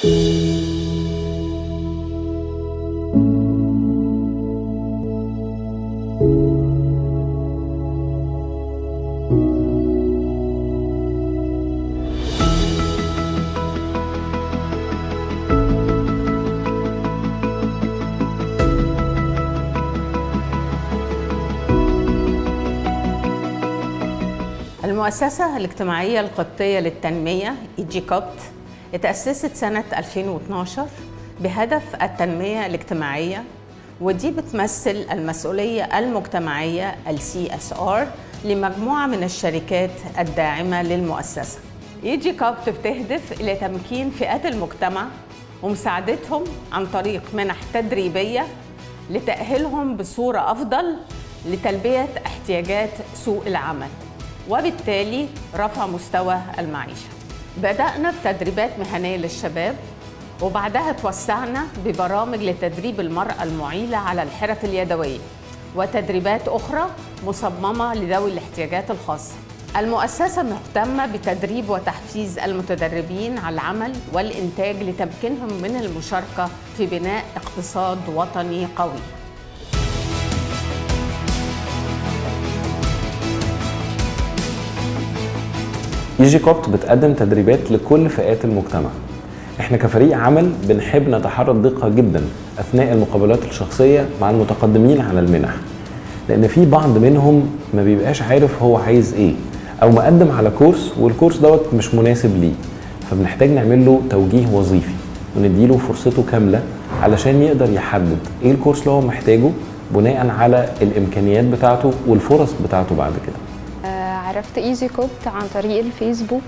المؤسسة الاجتماعية القبطية للتنمية إيجي كوبت اتأسست سنة 2012 بهدف التنمية الاجتماعية ودي بتمثل المسؤولية المجتمعية ال CSR لمجموعة من الشركات الداعمة للمؤسسة إيجي كوبت بتهدف إلى تمكين فئات المجتمع ومساعدتهم عن طريق منح تدريبية لتأهيلهم بصورة أفضل لتلبية احتياجات سوق العمل وبالتالي رفع مستوى المعيشة بدأنا بتدريبات مهنية للشباب وبعدها توسعنا ببرامج لتدريب المرأة المعيلة على الحرف اليدوية وتدريبات أخرى مصممة لذوي الاحتياجات الخاصة المؤسسة مهتمة بتدريب وتحفيز المتدربين على العمل والإنتاج لتمكينهم من المشاركة في بناء اقتصاد وطني قوي ايجي كوبت بتقدم تدريبات لكل فئات المجتمع احنا كفريق عمل بنحب نتحرى الدقة جدا اثناء المقابلات الشخصية مع المتقدمين على المنح لان في بعض منهم ما بيبقاش عارف هو عايز ايه او مقدم على كورس والكورس دوت مش مناسب ليه فبنحتاج نعمل له توجيه وظيفي ونديله فرصته كاملة علشان يقدر يحدد ايه الكورس اللي هو محتاجه بناء على الامكانيات بتاعته والفرص بتاعته بعد كده عرفت ايزي كوبت عن طريق الفيسبوك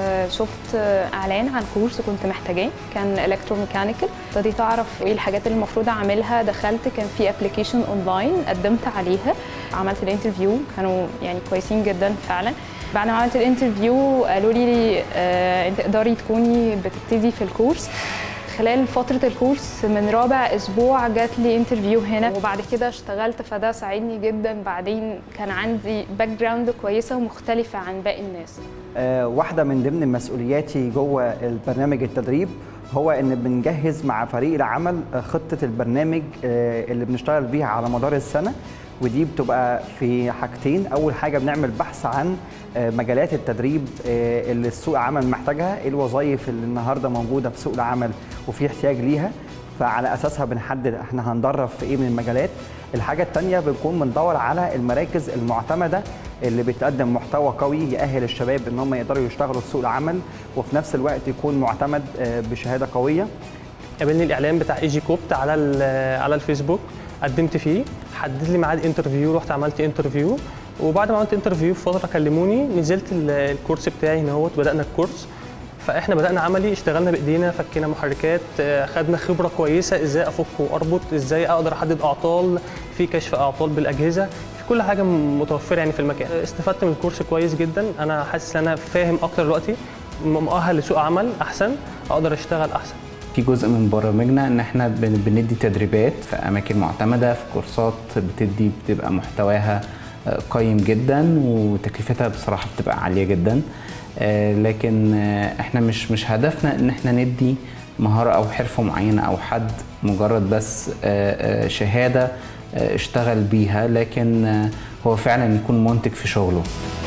شفت اعلان عن كورس كنت محتاجاه كان الكتروميكانيكال ابتديت اعرف ايه الحاجات اللي المفروض اعملها دخلت كان في ابلكيشن اونلاين قدمت عليها عملت الانترفيو كانوا يعني كويسين جدا فعلا بعد ما عملت الانترفيو قالوا لي آه انت تقدري تكوني بتبتدي في الكورس خلال فترة الكورس من رابع أسبوع جات لي انترفيو هنا وبعد كده اشتغلت فده ساعدني جدا بعدين كان عندي باك جراوند كويسة ومختلفة عن باقي الناس آه واحدة من ضمن مسؤولياتي جوه البرنامج التدريب هو ان بنجهز مع فريق العمل خطة البرنامج آه اللي بنشتغل بيها على مدار السنة ودي بتبقى في حاجتين اول حاجه بنعمل بحث عن مجالات التدريب اللي السوق العمل محتاجها ايه الوظائف اللي النهارده موجوده في سوق العمل وفي احتياج ليها فعلى اساسها بنحدد احنا هندرب في ايه من المجالات الحاجه الثانيه بنكون بندور على المراكز المعتمده اللي بتقدم محتوى قوي يأهل الشباب ان هم يقدروا يشتغلوا في سوق العمل وفي نفس الوقت يكون معتمد بشهاده قويه قابلني الاعلان بتاع ايجي كوبت على على الفيسبوك قدمت فيه حدد لي ميعاد انترفيو رحت عملت انترفيو وبعد ما عملت انترفيو في فتره كلموني نزلت الكورس بتاعي هنا اهوت بدانا الكورس فاحنا بدانا عملي اشتغلنا بايدينا فكينا محركات خدنا خبره كويسه ازاي افك واربط ازاي اقدر احدد اعطال في كشف اعطال بالاجهزه في كل حاجه متوفره يعني في المكان استفدت من الكورس كويس جدا انا حاسس ان انا فاهم اكتر دلوقتي مؤهل لسوق عمل احسن اقدر اشتغل احسن في جزء من برامجنا ان احنا بندي تدريبات في اماكن معتمده في كورسات بتدي بتبقى محتواها قيم جدا وتكلفتها بصراحه بتبقى عاليه جدا لكن احنا مش مش هدفنا ان احنا ندي مهاره او حرفه معينه او حد مجرد بس شهاده اشتغل بيها لكن هو فعلا يكون منتج في شغله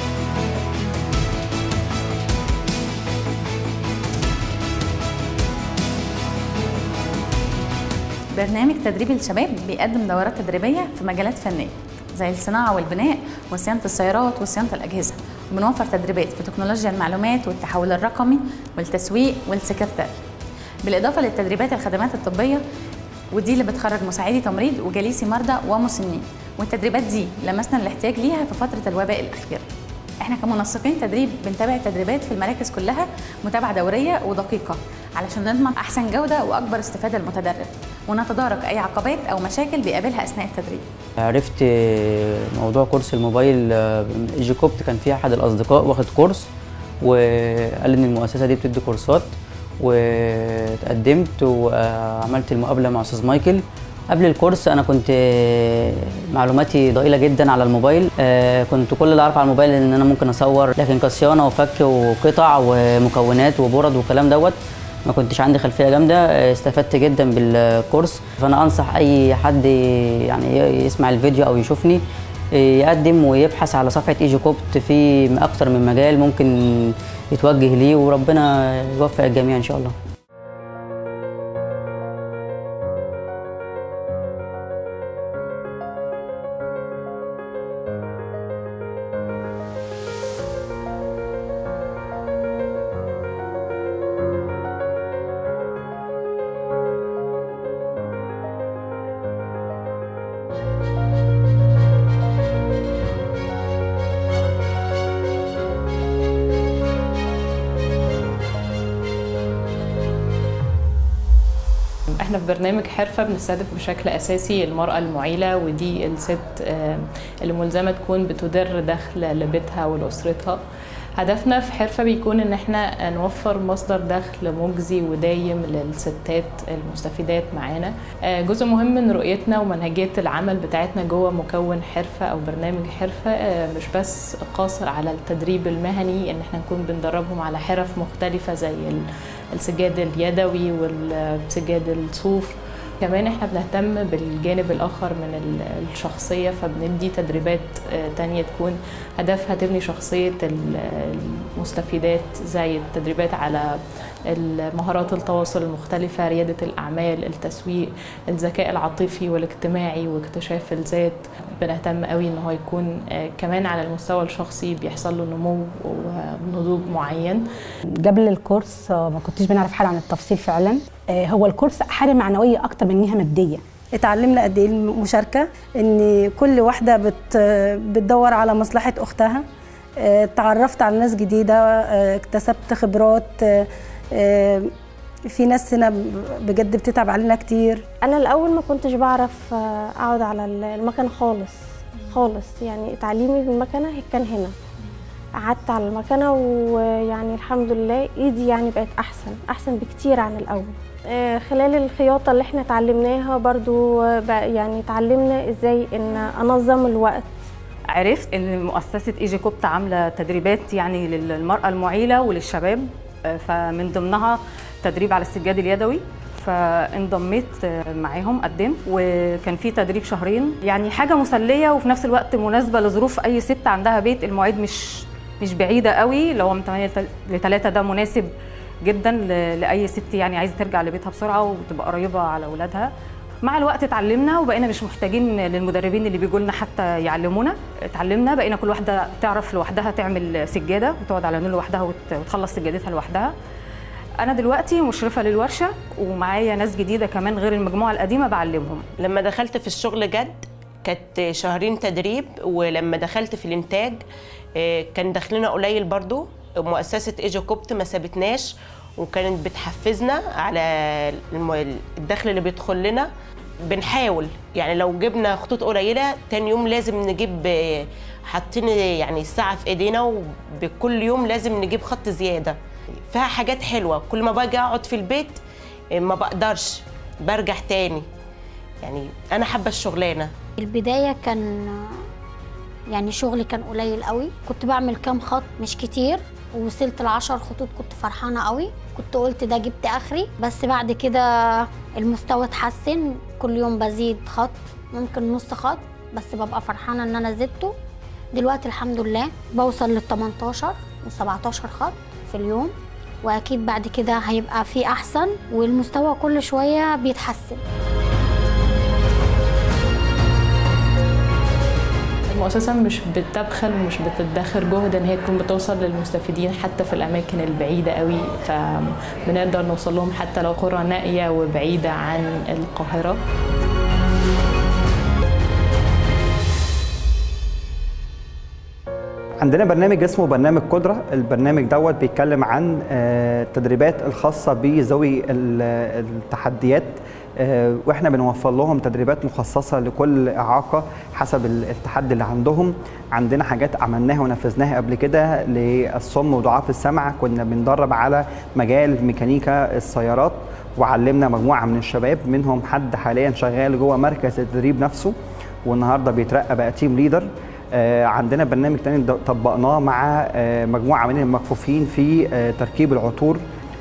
برنامج تدريب الشباب بيقدم دورات تدريبيه في مجالات فنيه زي الصناعه والبناء وصيانه السيارات وصيانه الاجهزه وبنوفر تدريبات في تكنولوجيا المعلومات والتحول الرقمي والتسويق والسكرتاري بالاضافه للتدريبات الخدمات الطبيه ودي اللي بتخرج مساعدي تمريض وجليسي مرضى ومسنين والتدريبات دي لمسنا الاحتياج ليها في فتره الوباء الاخيره احنا كمنسقين تدريب بنتابع التدريبات في المراكز كلها متابعه دوريه ودقيقه علشان نضمن احسن جوده واكبر استفاده للمتدرب ونتدارك اي عقبات او مشاكل بيقابلها اثناء التدريب عرفت موضوع كورس الموبايل ايجي كوبت كان فيه احد الاصدقاء واخد كورس وقال ان المؤسسه دي بتدي كورسات وتقدمت وعملت المقابله مع استاذ مايكل قبل الكورس انا كنت معلوماتي ضئيله جدا على الموبايل كنت كل اللي اعرفه على الموبايل ان انا ممكن اصور لكن كصيانه وفك وقطع ومكونات وبرد والكلام دوت ما كنتش عندي خلفيه جامده آه، استفدت جدا بالكورس فانا انصح اي حد يعني يسمع الفيديو او يشوفني آه، يقدم ويبحث على صفحه ايجي كوبت في اكتر من مجال ممكن يتوجه ليه وربنا يوفق الجميع ان شاء الله احنا في برنامج حرفة بنستهدف بشكل أساسي المرأة المعيلة ودي الست آه، اللي ملزمة تكون بتدر دخل لبيتها ولأسرتها هدفنا في حرفة بيكون إن احنا نوفر مصدر دخل مجزي ودايم للستات المستفيدات معانا آه، جزء مهم من رؤيتنا ومنهجية العمل بتاعتنا جوه مكون حرفة أو برنامج حرفة آه، مش بس قاصر على التدريب المهني إن احنا نكون بندربهم على حرف مختلفة زي ال- السجاد اليدوي والسجاد الصوف كمان احنا بنهتم بالجانب الاخر من ال- الشخصيه فبندي تدريبات آه، تانية تكون هدفها تبني شخصيه ال- المستفيدات زي التدريبات على مهارات التواصل المختلفه رياده الاعمال التسويق الذكاء العاطفي والاجتماعي واكتشاف الذات بنهتم قوي ان هو يكون آه، كمان على المستوى الشخصي بيحصل له نمو ونضوج معين قبل الكورس آه، ما كنتش بنعرف حاجه عن التفصيل فعلا آه، هو الكورس حاجه معنويه اكتر من انها ماديه اتعلمنا قد ايه المشاركه ان كل واحده بت بتدور على مصلحه اختها اه، اتعرفت على ناس جديده اه، اكتسبت خبرات اه، اه، في ناس هنا بجد بتتعب علينا كتير انا الاول ما كنتش بعرف آه، اقعد على المكنه خالص خالص يعني تعليمي بالمكنه كان هنا قعدت على المكنه ويعني الحمد لله ايدي يعني بقت احسن احسن بكتير عن الاول آه، خلال الخياطه اللي احنا اتعلمناها برضو آه، بقى يعني اتعلمنا ازاي ان انظم الوقت عرفت ان مؤسسه ايجي كوبت عامله تدريبات يعني للمراه المعيله وللشباب آه، فمن ضمنها تدريب على السجاد اليدوي فانضميت آه، معاهم قدمت وكان في تدريب شهرين يعني حاجه مسليه وفي نفس الوقت مناسبه لظروف اي ست عندها بيت المواعيد مش مش بعيده قوي لو من 8 ل 3 ده مناسب جدا ل- لاي ست يعني عايزه ترجع لبيتها بسرعه وتبقى قريبه على اولادها مع الوقت اتعلمنا وبقينا مش محتاجين للمدربين اللي بيجوا لنا حتى يعلمونا اتعلمنا بقينا كل واحده تعرف لوحدها تعمل سجاده وتقعد على نول لوحدها وت- وتخلص سجادتها لوحدها انا دلوقتي مشرفه للورشه ومعايا ناس جديده كمان غير المجموعه القديمه بعلمهم لما دخلت في الشغل جد كانت شهرين تدريب ولما دخلت في الانتاج آه، كان دخلنا قليل برضو مؤسسة ايجو كوبت ما سابتناش وكانت بتحفزنا على الم- الدخل اللي بيدخل لنا بنحاول يعني لو جبنا خطوط قليلة تاني يوم لازم نجيب آه، حاطين يعني الساعة في ايدينا وبكل يوم لازم نجيب خط زيادة فيها حاجات حلوة كل ما باجي اقعد في البيت آه، ما بقدرش برجع تاني يعني انا حابه الشغلانه البداية كان يعني شغلي كان قليل قوي كنت بعمل كام خط مش كتير ووصلت لعشر خطوط كنت فرحانة قوي كنت قلت ده جبت آخري بس بعد كده المستوى اتحسن كل يوم بزيد خط ممكن نص خط بس ببقى فرحانة ان انا زدته دلوقتي الحمد لله بوصل لل 18 و 17 خط في اليوم واكيد بعد كده هيبقى في احسن والمستوى كل شوية بيتحسن المؤسسة مش بتبخل ومش بتدخر جهد ان هي تكون بتوصل للمستفيدين حتى في الاماكن البعيدة قوي فبنقدر نوصل لهم حتى لو قرى نائية وبعيدة عن القاهرة عندنا برنامج اسمه برنامج قدرة البرنامج دوت بيتكلم عن آه، التدريبات الخاصة بذوي ال- التحديات آه، واحنا بنوفر لهم تدريبات مخصصة لكل إعاقة حسب ال- التحدي اللي عندهم عندنا حاجات عملناها ونفذناها قبل كده للصم وضعاف السمع كنا بندرب على مجال ميكانيكا السيارات وعلمنا مجموعة من الشباب منهم حد حاليا شغال جوه مركز التدريب نفسه والنهارده بيترقى بقى تيم ليدر آه، عندنا برنامج تاني د- طبقناه مع آه، مجموعه من المكفوفين في آه، تركيب العطور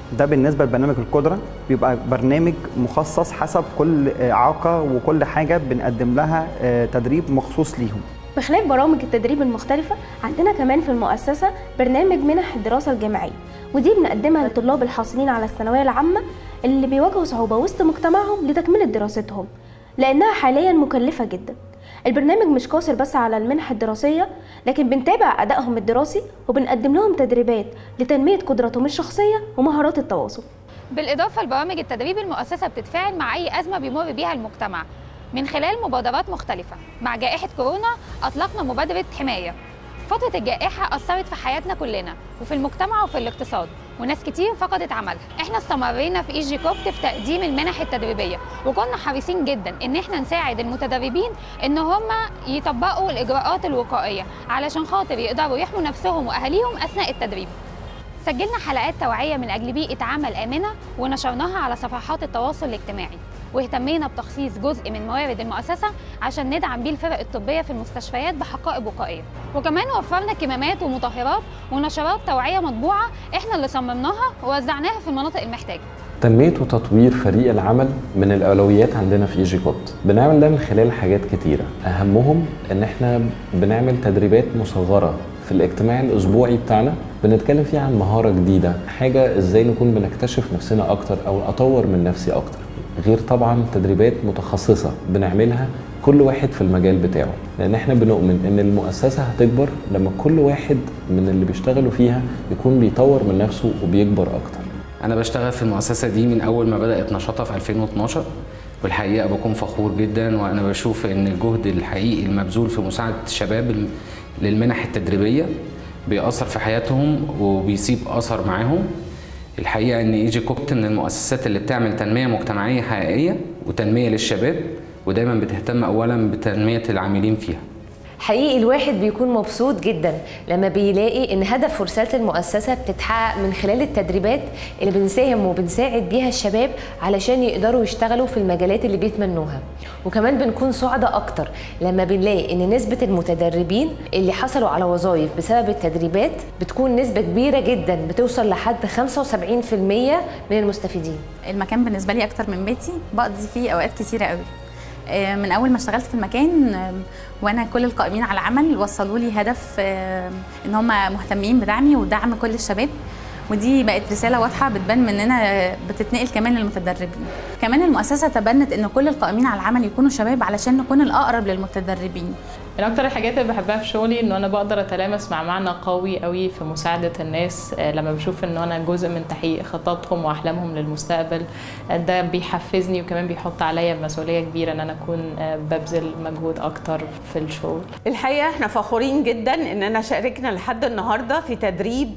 ده بالنسبه لبرنامج القدره بيبقى برنامج مخصص حسب كل اعاقه وكل حاجه بنقدم لها آه، تدريب مخصوص ليهم بخلاف برامج التدريب المختلفة عندنا كمان في المؤسسة برنامج منح الدراسة الجامعية ودي بنقدمها للطلاب الحاصلين على الثانوية العامة اللي بيواجهوا صعوبة وسط مجتمعهم لتكملة دراستهم لأنها حاليا مكلفة جدا البرنامج مش قاصر بس على المنح الدراسية لكن بنتابع أدائهم الدراسي وبنقدم لهم تدريبات لتنمية قدراتهم الشخصية ومهارات التواصل بالإضافة لبرامج التدريب المؤسسة بتتفاعل مع أي أزمة بيمر بيها المجتمع من خلال مبادرات مختلفة مع جائحة كورونا أطلقنا مبادرة حماية فترة الجائحة أثرت في حياتنا كلنا وفي المجتمع وفي الاقتصاد وناس كتير فقدت عملها احنا استمرينا في ايجي كوبت في تقديم المنح التدريبية وكنا حريصين جدا ان احنا نساعد المتدربين ان هم يطبقوا الاجراءات الوقائية علشان خاطر يقدروا يحموا نفسهم واهاليهم اثناء التدريب سجلنا حلقات توعية من أجل بيئة عمل آمنة ونشرناها على صفحات التواصل الاجتماعي واهتمينا بتخصيص جزء من موارد المؤسسة عشان ندعم بيه الفرق الطبية في المستشفيات بحقائب وقائية وكمان وفرنا كمامات ومطهرات ونشرات توعية مطبوعة احنا اللي صممناها ووزعناها في المناطق المحتاجة تنمية وتطوير فريق العمل من الأولويات عندنا في ايجي كوبت بنعمل ده من خلال حاجات كتيرة أهمهم إن إحنا بنعمل تدريبات مصغرة في الاجتماع الأسبوعي بتاعنا بنتكلم فيه عن مهارة جديدة حاجة إزاي نكون بنكتشف نفسنا أكتر أو أطور من نفسي أكتر غير طبعا تدريبات متخصصة بنعملها كل واحد في المجال بتاعه لان احنا بنؤمن ان المؤسسه هتكبر لما كل واحد من اللي بيشتغلوا فيها يكون بيطور من نفسه وبيكبر اكتر انا بشتغل في المؤسسه دي من اول ما بدات نشاطها في 2012 والحقيقه بكون فخور جدا وانا بشوف ان الجهد الحقيقي المبذول في مساعده الشباب للمنح التدريبيه بيأثر في حياتهم وبيسيب اثر معاهم الحقيقه ان ايجي كوبت من المؤسسات اللي بتعمل تنميه مجتمعيه حقيقيه وتنميه للشباب ودايما بتهتم اولا بتنميه العاملين فيها حقيقي الواحد بيكون مبسوط جدا لما بيلاقي ان هدف ورساله المؤسسه بتتحقق من خلال التدريبات اللي بنساهم وبنساعد بيها الشباب علشان يقدروا يشتغلوا في المجالات اللي بيتمنوها وكمان بنكون سعداء اكتر لما بنلاقي ان نسبه المتدربين اللي حصلوا على وظائف بسبب التدريبات بتكون نسبه كبيره جدا بتوصل لحد 75% من المستفيدين المكان بالنسبه لي اكتر من بيتي بقضي فيه اوقات كتيره قوي آه، من اول ما اشتغلت في المكان آه، وانا كل القائمين على العمل وصلوا لي هدف آه، ان هم مهتمين بدعمي ودعم كل الشباب ودي بقت رساله واضحه بتبان مننا بتتنقل كمان للمتدربين كمان المؤسسه تبنت ان كل القائمين على العمل يكونوا شباب علشان نكون الاقرب للمتدربين من اكتر الحاجات اللي بحبها في شغلي ان انا بقدر اتلامس مع معنى قوي قوي في مساعده الناس آه، لما بشوف ان انا جزء من تحقيق خططهم واحلامهم للمستقبل آه، ده بيحفزني وكمان بيحط عليا مسؤوليه كبيره ان انا اكون آه، ببذل مجهود اكتر في الشغل الحقيقه احنا فخورين جدا اننا شاركنا لحد النهارده في تدريب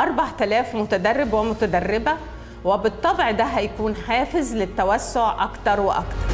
4000 متدرب ومتدربه وبالطبع ده هيكون حافز للتوسع اكتر واكتر